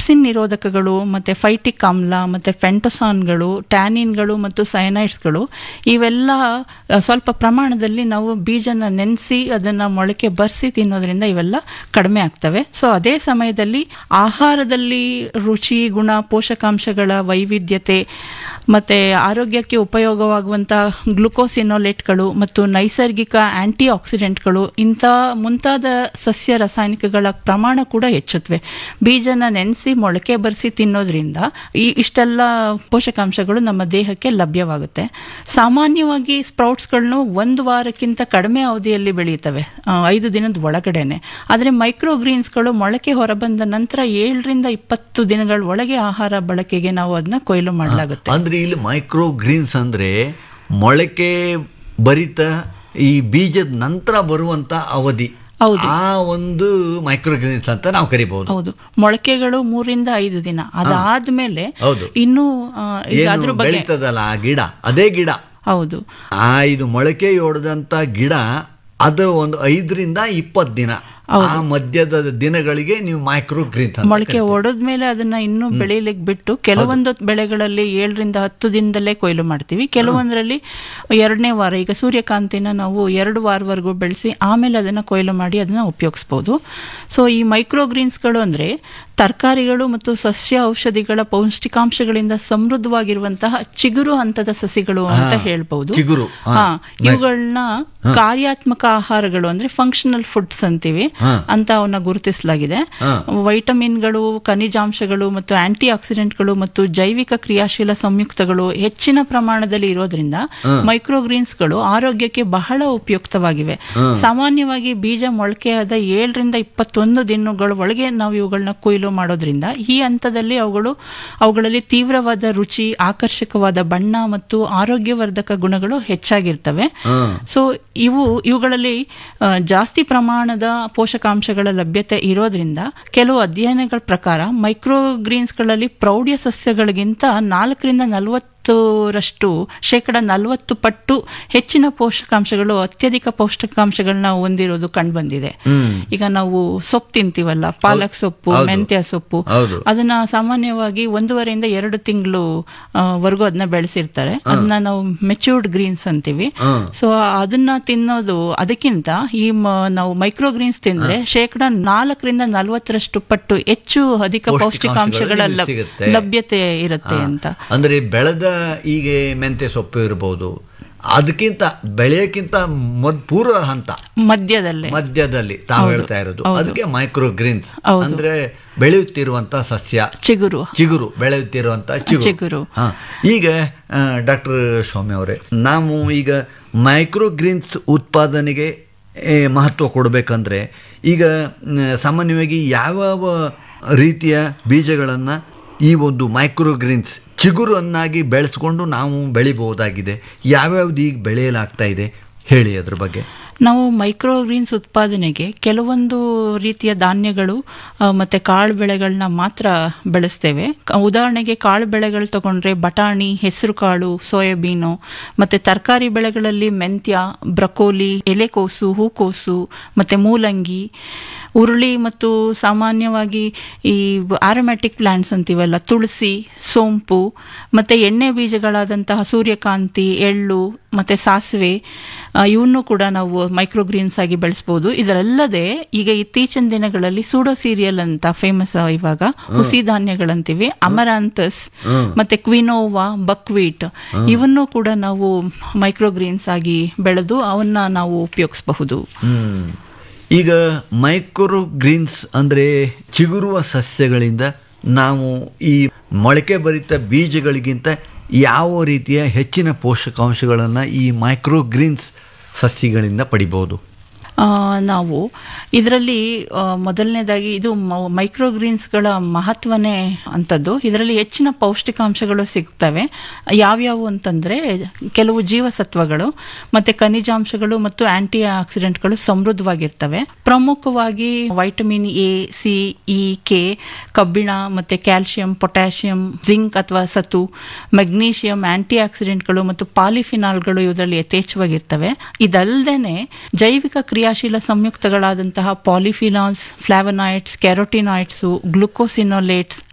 Pepsin ನಿರೋಧಕಗಳು ಮತ್ತೆ phytic ಆಮ್ಲ ಮತ್ತೆ ಫೆಂಟೊಸಾನ್ಗಳು ಟ್ಯಾನಿನ್ಗಳು ಮತ್ತು ಸಯನೈಡ್ಸ್ಗಳು ಇವೆಲ್ಲ ಆ, ಸ್ವಲ್ಪ ಪ್ರಮಾಣದಲ್ಲಿ ನಾವು ಬೀಜನ ನೆನೆಸಿ ಅದನ್ನ ಮೊಳಕೆ ಬರ್ಸಿ ತಿನ್ನೋದ್ರಿಂದ ಇವೆಲ್ಲ ಕಡಿಮೆ ಆಗ್ತವೆ ಸೊ ಅದೇ ಸಮಯದಲ್ಲಿ ಆಹಾರದಲ್ಲಿ ರುಚಿ ಗುಣ ಪೋಷಕಾಂಶಗಳ ವೈವಿಧ್ಯತೆ ಮತ್ತೆ ಆರೋಗ್ಯಕ್ಕೆ ಉಪಯೋಗವಾಗುವಂಥ ಗ್ಲುಕೋಸಿನೋಲೇಟ್ಗಳು ಮತ್ತು ನೈಸರ್ಗಿಕ ಆಂಟಿ ಆಕ್ಸಿಡೆಂಟ್ಗಳು ಇಂಥ ಮುಂತಾದ ಸಸ್ಯ ರಾಸಾಯನಿಕಗಳ ಪ್ರಮಾಣ ಕೂಡ ಹೆಚ್ಚುತ್ತವೆ ಬೀಜನ ನೆನೆಸಿ ಮೊಳಕೆ ಬರೆಸಿ ತಿನ್ನೋದ್ರಿಂದ ಈ ಇಷ್ಟೆಲ್ಲ ಪೋಷಕಾಂಶಗಳು ನಮ್ಮ ದೇಹಕ್ಕೆ ಲಭ್ಯವಾಗುತ್ತೆ ಸಾಮಾನ್ಯವಾಗಿ ಸ್ಪ್ರೌಟ್ಸ್ಗಳನ್ನು ಒಂದು ವಾರಕ್ಕಿಂತ ಕಡಿಮೆ ಅವಧಿಯಲ್ಲಿ ಬೆಳೆಯುತ್ತವೆ ಆ, ಐದು ದಿನದ ಒಳಗಡೆನೆ ಆದರೆ ಮೈಕ್ರೋ ಗ್ರೀನ್ಸ್ಗಳು ಮೊಳಕೆ ಹೊರಬಂದ ನಂತರ ಏಳರಿಂದ ಇಪ್ಪತ್ತು ದಿನಗಳ ಒಳಗೆ ಆಹಾರ ಬಳಕೆಗೆ ನಾವು ಅದನ್ನ ಕೊಯ್ಲು ಮಾಡಲಾಗುತ್ತೆ ಅಂದ್ರೆ ಇಲ್ಲಿ ಮೈಕ್ರೋ ಗ್ರೀನ್ಸ್ ಅಂದ್ರೆ ಮೊಳಕೆ ಭರಿತ ಈ ಬೀಜದ ನಂತರ ಬರುವಂತ ಅವಧಿ ಹೌದು. ಆ ಒಂದು ಮೈಕ್ರೋ ಗ್ರೀನ್ಸ್ ಅಂತ ನಾವು ಕರಿಬಹುದು ಹೌದು ಮೊಳಕೆಗಳು ಮೂರಿಂದ ಐದು ದಿನ ಅದಾದ್ಮೇಲೆ ಹೌದು. ಇನ್ನು ಆ, ಈಗ ಅದ್ರ ಏನು ಬಗ್ಗೆ ಬೆಳೀತದಲ್ಲ ಆ ಗಿಡ ಅದೇ ಗಿಡ ಹೌದು ಆ ಇದು ಮೊಳಕೆ ಹೊಡೆದಂತ ಗಿಡ ಅದು ಒಂದು ಐದರಿಂದ ಇಪ್ಪತ್ತು ದಿನ ಆ ಮಧ್ಯದ ದಿನಗಳಿಗೆ ನೀವು ಮೈಕ್ರೋ ಗ್ರೀನ್ಸ್ ಅಂತ ಮೊಳಕೆ ಒಡೆದ್ಮೇಲೆ ಅದನ್ನ ಇನ್ನೂ ಬೆಳೀಲಿಕ್ಕೆ ಬಿಟ್ಟು ಕೆಲವೊಂದು ಬೆಳೆಗಳಲ್ಲಿ ಏಳರಿಂದ ಹತ್ತು ದಿನದಲ್ಲೇ ಕೊಯ್ಲು ಮಾಡ್ತೀವಿ ಕೆಲವೊಂದರಲ್ಲಿ ಎರಡನೇ ವಾರ ಈಗ ಸೂರ್ಯಕಾಂತಿನ ನಾವು ಎರಡು ವಾರವರೆಗೂ ಬೆಳೆಸಿ ಆಮೇಲೆ ಅದನ್ನ ಕೊಯ್ಲು ಮಾಡಿ ಅದನ್ನ ಉಪಯೋಗಿಸ್ಬೋದು ಸೊ ಈ ಮೈಕ್ರೋ ಗ್ರೀನ್ಸ್ಗಳು ಅಂದ್ರೆ ತರಕಾರಿಗಳು ಮತ್ತು ಸಸ್ಯ ಔಷಧಿಗಳ ಪೌಷ್ಟಿಕಾಂಶಗಳಿಂದ ಸಮೃದ್ಧವಾಗಿರುವಂತಹ ಚಿಗುರು ಹಂತದ ಸಸಿಗಳು ಅಂತ ಹೇಳ್ಬಹುದು ಚಿಗುರು, ಹಾ. ಹಾ ಇವುಗಳನ್ನ ಕಾರ್ಯಾತ್ಮಕ ಆಹಾರಗಳು ಅಂದ್ರೆ ಫಂಕ್ಷನಲ್ ಫುಡ್ಸ್ ಅಂತೀವಿ ಅಂತ ಅವನ್ನ ಗುರುತಿಸಲಾಗಿದೆ ವೈಟಮಿನ್ಗಳು ಖನಿಜಾಂಶಗಳು ಮತ್ತು ಆಂಟಿ ಆಕ್ಸಿಡೆಂಟ್ಗಳು ಮತ್ತು ಜೈವಿಕ ಕ್ರಿಯಾಶೀಲ ಸಂಯುಕ್ತಗಳು ಹೆಚ್ಚಿನ ಪ್ರಮಾಣದಲ್ಲಿ ಇರೋದ್ರಿಂದ ಮೈಕ್ರೋಗ್ರೀನ್ಸ್ಗಳು ಆರೋಗ್ಯಕ್ಕೆ ಬಹಳ ಉಪಯುಕ್ತವಾಗಿವೆ ಸಾಮಾನ್ಯವಾಗಿ ಬೀಜ ಮೊಳಕೆಯಾದ ಏಳರಿಂದ ಇಪ್ಪತ್ತೊಂದು ದಿನಗಳ ಒಳಗೆ ನಾವು ಇವುಗಳನ್ನ ಕೊಯ್ಲು ಮಾಡೋದ್ರಿಂದ ಈ ಹಂತದಲ್ಲಿ ಅವುಗಳು ಅವುಗಳಲ್ಲಿ ತೀವ್ರವಾದ ರುಚಿ ಆಕರ್ಷಕವಾದ ಬಣ್ಣ ಮತ್ತು ಆರೋಗ್ಯವರ್ಧಕ ಗುಣಗಳು ಹೆಚ್ಚಾಗಿರ್ತವೆ ಸೊ ಇವು ಇವುಗಳಲ್ಲಿ ಆ, ಜಾಸ್ತಿ ಪ್ರಮಾಣದ ಪೋಷಕಾಂಶಗಳ ಲಭ್ಯತೆ ಇರೋದ್ರಿಂದ ಕೆಲವು ಅಧ್ಯಯನಗಳ ಪ್ರಕಾರ ಮೈಕ್ರೋ ಗ್ರೀನ್ಸ್ಗಳಲ್ಲಿ ಪ್ರೌಢ್ಯ ಸಸ್ಯಗಳಿಗಿಂತ ನಾಲ್ಕರಿಂದ ನಲವತ್ತರಷ್ಟು ಶೇಕಡ ನಲವತ್ತು ಪಟ್ಟು ಹೆಚ್ಚಿನ ಪೋಷಕಾಂಶಗಳು ಅತ್ಯಧಿಕ ಪೌಷ್ಟಿಕಾಂಶಗಳನ್ನ ಹೊಂದಿರೋದು ಕಂಡುಬಂದಿದೆ ಈಗ ನಾವು ಸೊಪ್ಪು ತಿಂತೀವಲ್ಲ ಪಾಲಕ್ ಸೊಪ್ಪು ಹೌದು. ಮೆಂತ್ಯ ಸೊಪ್ಪು ಹೌದು. ಅದನ್ನ ಸಾಮಾನ್ಯವಾಗಿ ಒಂದೂವರೆಯಿಂದ ಎರಡು ತಿಂಗಳು ವರೆಗೂ ಅದನ್ನ ಬೆಳೆಸಿರ್ತಾರೆ ಅದನ್ನ ನಾವು ಮೆಚ್ಯೂರ್ಡ್ ಗ್ರೀನ್ಸ್ ಅಂತೀವಿ ಸೊ ಅದನ್ನ ತಿನ್ನೋದು ಅದಕ್ಕಿಂತ ಈ ಮ- ನಾವು ಮೈಕ್ರೋ ಗ್ರೀನ್ಸ್ ತಿಂದ್ರೆ ಶೇಕಡ ನಾಲ್ಕರಿಂದ ನಲವತ್ತರಷ್ಟು ಪಟ್ಟು ಹೆಚ್ಚು ಅಧಿಕ ಪೌಷ್ಟಿಕಾಂಶಗಳ ಪೌಷ್ಟಿಕಾಂಶಗಳು ಲಭ್- ಸಿಗುತ್ತೆ. ಲಭ್ಯತೆ ಇರುತ್ತೆ ಅಂತ ಅಂದ್ರೆ ಬೆಳೆದ ಈಗ ಮೆಂತೆ ಸೊಪ್ಪು ಇರಬಹುದು ಅದಕ್ಕಿಂತ ಬೆಳೆಯಕ್ಕಿಂತ ಮೊದ್ ಪೂರ್ವ ಹಂತ ಮಧ್ಯದಲ್ಲೇ ಮಧ್ಯದಲ್ಲಿ ತಾವು ಹೇಳ್ತಾ ಇರೋದು ಅದಕ್ಕೆ ಮೈಕ್ರೋ ಗ್ರೀನ್ಸ್ ಹೌದು. ಅಂದ್ರೆ ಬೆಳೆಯುತ್ತಿರುವಂತ ಸಸ್ಯ ಚಿಗುರು ಚಿಗುರು ಬೆಳೆಯುತ್ತಿರುವಂತ ಚಿಗುರು ಚಿಗುರು. ಹಾ. ಈಗ ಡಾಕ್ಟರ್ ಸ್ವಾಮಿ ಅವರೇ ನಾವು ಈಗ ಮೈಕ್ರೋ ಗ್ರೀನ್ಸ್ ಉತ್ಪಾದನೆಗೆ ಏ, ಮಹತ್ವ ಕೊಡಬೇಕಂದ್ರೆ ಈಗ ಮ್, ಸಾಮಾನ್ಯವಾಗಿ ಯಾವ್ಯಾವ ರೀತಿಯ ಬೀಜಗಳನ್ನು ಈ ಒಂದು ಮೈಕ್ರೋ ಗ್ರೀನ್ಸ್ ಚಿಗುರನ್ನಾಗಿ ಬೆಳೆಸ್ಕೊಂಡು ನಾವು ಬೆಳಿಬಹುದಾಗಿದೆ ಯಾವ್ಯಾವ್ದು ಈಗ ಬೆಳೆಯಲಾಗ್ತಾ ಇದೆ ಹೇಳಿ ಅದ್ರ ಬಗ್ಗೆ ನಾವು ಮೈಕ್ರೋ ಗ್ರೀನ್ಸ್ ಉತ್ಪಾದನೆಗೆ ಕೆಲವೊಂದು ರೀತಿಯ ಧಾನ್ಯಗಳು ಆ, ಮತ್ತೆ ಕಾಳು ಬೆಳೆಗಳನ್ನ ಮಾತ್ರ ಬೆಳೆಸ್ತೇವೆ ಕ- ಉದಾಹರಣೆಗೆ ಕಾಳು ಬೆಳೆಗಳು ತಗೊಂಡ್ರೆ ಬಟಾಣಿ ಹೆಸರು ಕಾಳು ಸೋಯಾಬೀನು ಮತ್ತೆ ತರಕಾರಿ ಬೆಳೆಗಳಲ್ಲಿ ಮೆಂತ್ಯ ಬ್ರಕೋಲಿ ಎಲೆಕೋಸು ಹೂಕೋಸು ಮತ್ತೆ ಮೂಲಂಗಿ ಉರುಳಿ ಮತ್ತು ಸಾಮಾನ್ಯವಾಗಿ ಈ ಆರೋಮ್ಯಾಟಿಕ್ ಪ್ಲಾಂಟ್ಸ್ ಅಂತೀವಲ್ಲ ತುಳಸಿ ಸೋಂಪು ಮತ್ತೆ ಎಣ್ಣೆ ಬೀಜಗಳಾದಂತಹ ಸೂರ್ಯಕಾಂತಿ ಎಳ್ಳು ಮತ್ತೆ ಸಾಸಿವೆ ಆ, ಇವನ್ನು ಕೂಡ ನಾವು ಮೈಕ್ರೋಗ್ರೀನ್ಸ್ ಆಗಿ ಬೆಳೆಸಬಹುದು ಇದರಲ್ಲದೆ ಈಗ ಇತ್ತೀಚಿನ ದಿನಗಳಲ್ಲಿ ಸೂಡೋ ಸೀರಿಯಲ್ ಅಂತ ಫೇಮಸ್ ಇವಾಗ ಹುಸಿ ಧಾನ್ಯಗಳಂತೀವಿ ಅಮರಾಂತಸ್ ಮತ್ತೆ ಕ್ವಿನೋವಾ ಬಕ್ವೀಟ್ ಇವನ್ನು ಕೂಡ ನಾವು ಮೈಕ್ರೋಗ್ರೀನ್ಸ್ ಆಗಿ ಬೆಳೆದು ಅವನ್ನ ನಾವು ಉಪಯೋಗಿಸಬಹುದು ಹ್ಮ್. ಈಗ ಮೈಕ್ರೋ ಗ್ರೀನ್ಸ್ ಅಂದರೆ ಚಿಗುರುವ ಸಸ್ಯಗಳಿಂದ ನಾವು ಈ ಮೊಳಕೆ ಭರಿತ ಬೀಜಗಳಿಗಿಂತ ಯಾವ ರೀತಿಯ ಹೆಚ್ಚಿನ ಪೋಷಕಾಂಶಗಳನ್ನು ಈ ಮೈಕ್ರೋ ಗ್ರೀನ್ಸ್ ಸಸ್ಯಗಳಿಂದ ಪಡಿಬೋದು ಆ, ನಾವು ಇದರಲ್ಲಿ ಮೊದಲನೇದಾಗಿ ಇದು ಮೈಕ್ರೋಗ್ರೀನ್ಸ್ಗಳ ಮಹತ್ವನೇ ಅಂಥದ್ದು ಇದರಲ್ಲಿ ಹೆಚ್ಚಿನ ಪೌಷ್ಟಿಕಾಂಶಗಳು ಸಿಗ್ತವೆ ಯಾವ್ಯಾವು ಅಂತಂದ್ರೆ ಕೆಲವು ಜೀವಸತ್ವಗಳು ಮತ್ತೆ ಖನಿಜಾಂಶಗಳು ಮತ್ತು ಆಂಟಿ ಆಕ್ಸಿಡೆಂಟ್ಗಳು ಸಮೃದ್ಧವಾಗಿರ್ತವೆ ಪ್ರಮುಖವಾಗಿ vitamin A C E K ಕಬ್ಬಿಣ ಮತ್ತೆ ಕ್ಯಾಲ್ಸಿಯಂ ಪೊಟ್ಯಾಷಿಯಂ ಜಿಂಕ್ ಅಥವಾ ಸತು ಮೆಗ್ನೀಷಿಯಂ ಆಂಟಿ ಆಕ್ಸಿಡೆಂಟ್ಗಳು ಮತ್ತು ಪಾಲಿಫಿನಾಲ್ಗಳು ಇದರಲ್ಲಿ ಯಥೇಚ್ಛವಾಗಿರ್ತವೆ ಇದಲ್ಲದೆ ಜೈವಿಕ ಕ್ರಿಯಾಶೀಲ ಸಂಯುಕ್ತಗಳಾದಂತಹ ಪಾಲಿಫಿನಾಲ್ಸ್ ಫ್ಲಾವನಾಯ್ಡ್ಸ್ ಕ್ಯಾರೋಟಿನಾಯ್ಡ್ಸು ಗ್ಲುಕೋಸಿನೋಲೇಟ್ಸ್